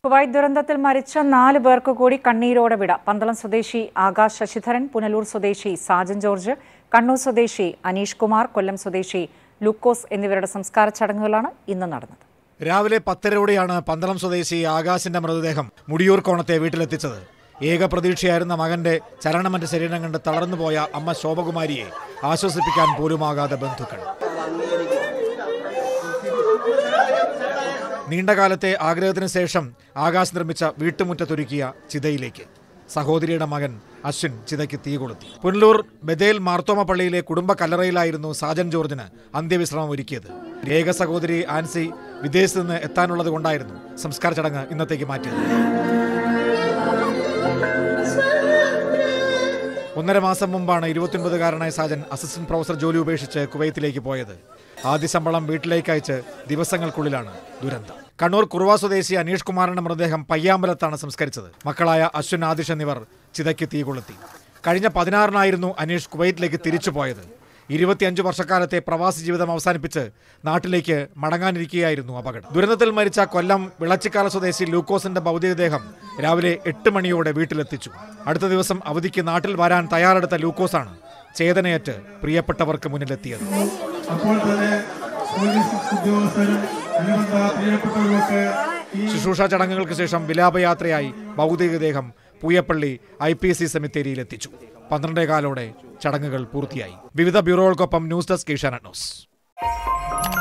Kuwait ദുരന്തത്തിൽ മരിച്ച നാല് പേർക്ക് കൂടി കണ്ണീരോടെ വിട പന്തളം സ്വദേശി ആകാശ് ശശിധരൻ പുനലൂർ സ്വദേശി സാജൻ ജോർജ് കണ്ണൂർ സ്വദേശി അനീഷ് കുമാർ കൊല്ലം സ്വദേശി ലൂക്കോസ് എന്നിവരുടെ സംസ്കാര ചടങ്ങുകളാണ് ഇന്ന് നടന്നത് രാവിലെ പത്തരയോടെയാണ് പന്തളം സ്വദേശി ആകാശിന്റെ മൃതദേഹം മുടിയൂർ കോണത്തെ വീട്ടിലെത്തിച്ചത് ഏക പ്രതീക്ഷയായിരുന്ന മകന്റെ ചലനമറ്റ ശരീരം കണ്ട് തളർന്നുപോയ അമ്മ ശോഭകുമാരിയെ ആശ്വസിപ്പിക്കാൻ പോലുമാകാതെ ബന്ധുക്കൾ നീണ്ടകാലത്തെ ആഗ്രഹത്തിന് ശേഷം ആകാശ് നിർമ്മിച്ച വീട്ടുമുറ്റത്തൊരുക്കിയ ചിതയിലേക്ക് സഹോദരിയുടെ മകൻ അശ്വിൻ ചിതയ്ക്ക് തീ കൊളുത്തി പുനലൂർ ബദേൽ മാർത്തോമ പള്ളിയിലെ കുടുംബ കല്ലറയിലായിരുന്നു സാജൻ ജോർജിന് അന്ത്യവിശ്രമം ഒരുക്കിയത് ഏക സഹോദരി ആൻസി വിദേശത്ത് നിന്ന് എത്താനുള്ളത് കൊണ്ടായിരുന്നു സംസ്കാര ചടങ്ങ് ഇന്നത്തേക്ക് മാറ്റിയത് ഒന്നര മാസം മുമ്പാണ് ഇരുപത്തിയൊൻപതുകാരനായ സാജൻ അസിസ്റ്റന്റ് പ്രൊഫസർ ജോലി ഉപേക്ഷിച്ച് കുവൈത്തിലേക്ക് പോയത് ആദ്യ ശമ്പളം വീട്ടിലേക്ക് അയച്ച് ദിവസങ്ങൾക്കുള്ളിലാണ് ദുരന്തം കണ്ണൂർ കുറുവ സ്വദേശി അനീഷ് കുമാറിന്റെ മൃതദേഹം പയ്യാമ്പലത്താണ് സംസ്കരിച്ചത് മക്കളായ അശ്വിൻ ആദിഷ് എന്നിവർ ചിതയ്ക്ക് തീ കൊളുത്തി കഴിഞ്ഞ പതിനാറിനായിരുന്നു അനീഷ് കുവൈറ്റിലേക്ക് തിരിച്ചു പോയത് ഇരുപത്തിയഞ്ച് വർഷക്കാലത്തെ പ്രവാസി ജീവിതം അവസാനിപ്പിച്ച് നാട്ടിലേക്ക് മടങ്ങാനിരിക്കുകയായിരുന്നു അപകടം ദുരന്തത്തിൽ മരിച്ച കൊല്ലം വിളച്ചിക്കാല സ്വദേശി ലൂക്കോസിന്റെ ഭൗതികദേഹം രാവിലെ എട്ട് മണിയോടെ വീട്ടിലെത്തിച്ചു അടുത്ത ദിവസം അവധിക്ക് നാട്ടിൽ വരാൻ തയ്യാറെടുത്ത ലൂക്കോസാണ് ചേതനയേറ്റ് പ്രിയപ്പെട്ടവർക്ക് മുന്നിലെത്തിയത് അപ്പോൾ തന്നെ പോലീസ് ഉദ്യോഗസ്ഥരും അനുബന്ധ പ്രിയപ്പെട്ടവരുമൊക്കെ ഈ ശുശ്രൂഷ ചടങ്ങുകൾക്ക് ശേഷം വിലാപയാത്രയായി ഭൗതികദേഹം Pooyappally I P S C സെമിത്തേരിയിൽ എത്തിച്ചു പന്ത്രണ്ടേകാലോടെ ചടങ്ങുകൾ പൂർത്തിയായി വിവിധ ബ്യൂറോകൾക്കൊപ്പം ന്യൂസ് ഡെസ്ക് ഏഷ്യാനെറ്റ് ന്യൂസ്